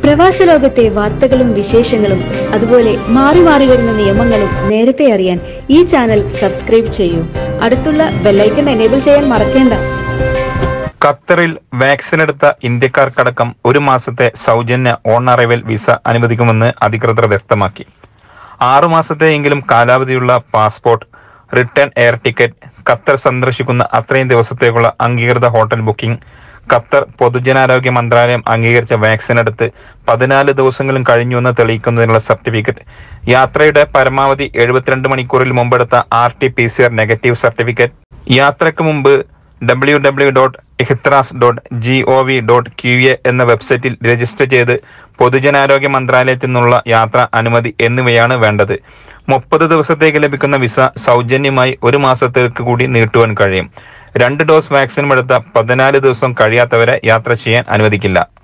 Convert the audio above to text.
പ്രവാസ ലോകത്തെ വാർത്തകളും വിശേഷങ്ങളും അതുപോലെ മാറി മാറി വരുന്ന നിയമങ്ങളും നേരത്തെ അറിയാൻ ഈ ചാനൽ സബ്സ്ക്രൈബ് ചെയ്യൂ അടുത്തുള്ള ബെല്ലൈക്കൺ എനേബിൾ ചെയ്യാൻ മറക്കേണ്ട ഖത്തറിൽ വാക്സിൻ എടുത്ത ഇന്ത്യക്കാർക്കടക്കം ഒരു മാസത്തെ സൗജന്യ ഓൺ അറൈവൽ വിസ അനുവദിക്കുമെന്ന് അധികൃതർ വ്യക്തമാക്കി ആറു മാസത്തെയെങ്കിലും കാലാവധിയുള്ള passport return air ticket Qatar സന്ദർശിക്കുന്ന അത്രയും ദിവസത്തേക്കുള്ള അംഗീകൃത ഹോട്ടൽ ബുക്കിംഗ് ഖത്തർ പൊതുജനാരോഗ്യ മന്ത്രാലയം അംഗീകരിച്ച വാക്സിൻ എടുത്ത് പതിനാല് ദിവസങ്ങളും കഴിഞ്ഞുവെന്ന് തെളിയിക്കുന്നതിനുള്ള സർട്ടിഫിക്കറ്റ് യാത്രയുടെ പരമാവധി എഴുപത്തിരണ്ട് മണിക്കൂറിൽ മുമ്പെടുത്ത R T P C R negative certificate യാത്രയ്ക്ക് മുമ്പ് W W dot Ehteraz dot G O V dot Q A എന്ന വെബ്സൈറ്റിൽ രജിസ്റ്റർ ചെയ്ത് പൊതുജനാരോഗ്യ മന്ത്രാലയത്തിൽ നിന്നുള്ള യാത്രാ അനുമതി എന്നിവയാണ് വേണ്ടത് മുപ്പത് ദിവസത്തേക്ക് ലഭിക്കുന്ന വിസ സൗജന്യമായി ഒരു മാസത്തേക്ക് കൂടി നീട്ടുവാൻ കഴിയും രണ്ട് ഡോസ് വാക്സിനും എടുത്ത പതിനാല് ദിവസം കഴിയാത്തവരെ യാത്ര ചെയ്യാൻ അനുവദിക്കില്ല